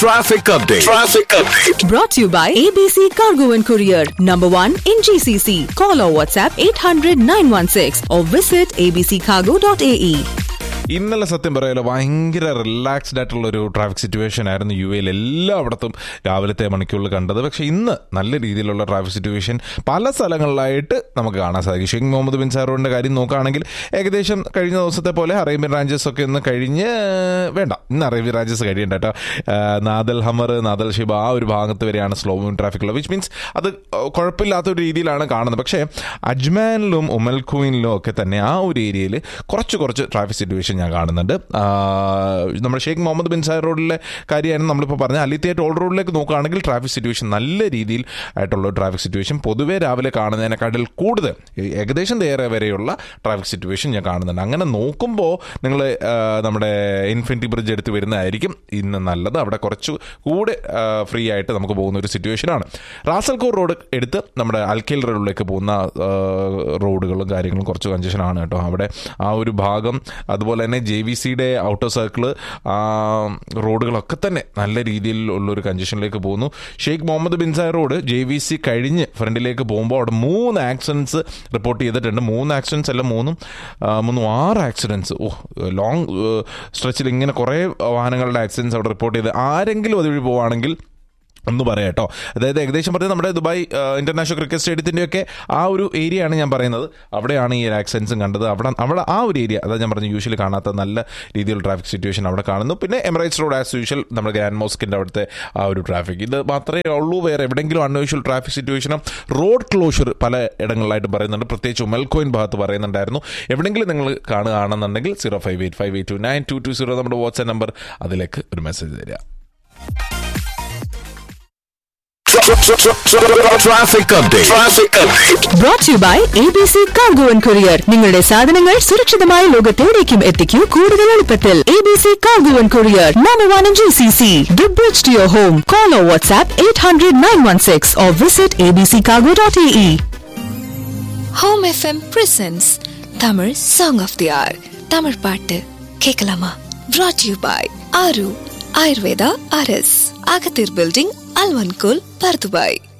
Traffic update. Traffic update. Brought to you by ABC Cargo and Courier, number one in GCC. Call or WhatsApp 800 916 or visit abccargo.ae. ഇന്നലെ സത്യം പറയാലോ ഭയങ്കര relaxed ആയിട്ടുള്ള ഒരു traffic situation ആയിരുന്നു U എയിൽ എല്ലായിടത്തും രാവിലത്തെ മണിക്കൂറിൽ കണ്ടത് പക്ഷേ ഇന്ന് നല്ല രീതിയിലുള്ള ട്രാഫിക് സിറ്റുവേഷൻ പല സ്ഥലങ്ങളിലായിട്ട് നമുക്ക് കാണാൻ സാധിക്കും ഷെയ്ഖ് മുഹമ്മദ് ബിൻ സാറോഡിന്റെ കാര്യം നോക്കുകയാണെങ്കിൽ ഏകദേശം കഴിഞ്ഞ ദിവസത്തെ പോലെ അറേബ്യൻ റാഞ്ചസ് ഒക്കെ ഇന്ന് കഴിഞ്ഞ് വേണ്ട ഇന്ന് അറേബ്യൻ റാഞ്ചസ് കഴിയണ്ട കേട്ടോ ആ, നാദൽ ഹമർ നാദൽ ഷിബ ആ ഒരു ഭാഗത്ത് വരെയാണ് സ്ലോ മൂവിംഗ് ട്രാഫിക് ഉള്ളത് വിച്ച് മീൻസ് അത് കുഴപ്പമില്ലാത്ത ഒരു രീതിയിലാണ് കാണുന്നത് പക്ഷേ അജ്മാനിലും ഉമൽഖുവിനിലും ഒക്കെ തന്നെ ആ ഒരു ഏരിയയിൽ കുറച്ച് കുറച്ച് ട്രാഫിക് സിറ്റുവേഷൻ ഞാൻ കാണുന്നുണ്ട് ആ, നമ്മുടെ ഷെയ്ഖ് മുഹമ്മദ് ബിൻ സാർ റോഡിലെ കാര്യമാണ് നമ്മളിപ്പോൾ പറഞ്ഞ അലിത്തിയ ടോൾ റോഡിലേക്ക് നോക്കുകയാണെങ്കിൽ ട്രാഫിക് സിറ്റുവേഷൻ നല്ല രീതിയിൽ ആയിട്ടുള്ള ട്രാഫിക് സിറ്റുവേഷൻ പൊതുവേ രാവിലെ കാണുന്നതിനെക്കാട്ടിൽ കൂടുതൽ ഏ- ഏകദേശം നേരെ വരെയുള്ള ട്രാഫിക് സിറ്റുവേഷൻ ഞാൻ കാണുന്നുണ്ട് അങ്ങനെ നോക്കുമ്പോൾ നിങ്ങൾ നമ്മുടെ ഇൻഫിനിറ്റി ബ്രിഡ്ജ് എടുത്ത് വരുന്നതായിരിക്കും ഇന്ന് നല്ലത് അവിടെ കുറച്ച് കൂടെ ഫ്രീ ആയിട്ട് നമുക്ക് പോകുന്ന ഒരു സിറ്റുവേഷനാണ് റാസൽകോർ റോഡ് എടുത്ത് നമ്മുടെ അൽക്കേൽ റോഡിലേക്ക് പോകുന്ന ആ, റോഡുകളും കാര്യങ്ങളും കുറച്ച് കഞ്ചഷനാണ് കേട്ടോ അവിടെ ആ ഒരു ഭാഗം അതുപോലെ തന്നെ ജെ വി സിയുടെ ഔട്ടർ സർക്കിള് റോഡുകളൊക്കെ തന്നെ നല്ല രീതിയിൽ ഉള്ളൊരു കഞ്ചഷനിലേക്ക് പോകുന്നു Sheikh Mohammed bin Zayed road J V C കഴിഞ്ഞ് ഫ്രണ്ടിലേക്ക് പോകുമ്പോൾ അവിടെ മൂന്ന് ആക്സിഡൻസ് റിപ്പോർട്ട് ചെയ്തിട്ടുണ്ട് മൂന്ന് ആക്സിഡൻസ് അല്ല മൂന്നും ആ, മൂന്നും ആറ് ആക്സിഡൻസ് ഓ ലോങ് സ്ട്രെച്ചിൽ ഇങ്ങനെ കുറേ വാഹനങ്ങളുടെ ആക്സിഡൻസ് അവിടെ റിപ്പോർട്ട് ചെയ്ത് ആരെങ്കിലും അതുവഴി പോവുകയാണെങ്കിൽ ഒന്ന് പറയാം കേട്ടോ അതായത് ഏകദേശം പറഞ്ഞാൽ നമ്മുടെ ദുബായ് ഇന്റർനാഷണൽ ക്രിക്കറ്റ് സ്റ്റേഡിയത്തിൻ്റെ ഒക്കെ ആ ഒരു ഏരിയ ആണ് ഞാൻ പറയുന്നത് അവിടെയാണ് ഈ ആക്സിഡൻസും കണ്ടത് അവിടെ അവിടെ ആ ഒരു ഏരിയ അതായത് ഞാൻ പറഞ്ഞു യൂഷ്വലി കാണാത്ത നല്ല രീതിയിലുള്ള ട്രാഫിക് സിറ്റുവേഷൻ അവിടെ കാണുന്നു പിന്നെ എമിറേറ്റ്സ് റോഡ് ആസ് യൂഷ്വൽ നമ്മുടെ ഗ്രാൻഡ് മോസ്കിൻ്റെ അവിടുത്തെ ആ ഒരു ട്രാഫിക് ഇത് മാത്രമേ ഉള്ളൂ വേറെ എവിടെയെങ്കിലും അൺയൂഷ്വൽ ട്രാഫിക് സിറ്റുവേഷനും റോഡ് ക്ലോഷർ പല ഇടങ്ങളിലായിട്ട് പറയുന്നുണ്ട് പ്രത്യേകിച്ച് ഉമൽക്കോയിൻ ഭാഗത്ത് പറയുന്നുണ്ടായിരുന്നു എവിടെയെങ്കിലും നിങ്ങൾ കാണുകയാണെന്നുണ്ടെങ്കിൽ zero five eight five eight two nine two two zero നമ്മുടെ വാട്സ്ആപ്പ് നമ്പർ അതിലേക്ക് ഒരു മെസ്സേജ് തരിക Traffic update. Traffic update. Brought to you by ABC Cargo and Courier. നിങ്ങളുടെ സാധനങ്ങൾ സുരക്ഷിതമായ ലോകത്തെവിടേക്കും എത്തിക്കൂ കൂടുതൽ എളുപ്പത്തിൽ ABC Cargo and Courier, number one in GCC. The bridge to your home. Call or WhatsApp 800 916 or visit abccargo.ae. Home FM presents Tamil song of the hour Tamil பாட்டு கேட்கலாமா brought you by Aaru Ayurveda அரஸ் அகத்தீர் building அல்வன்கோல் பர்துபாய்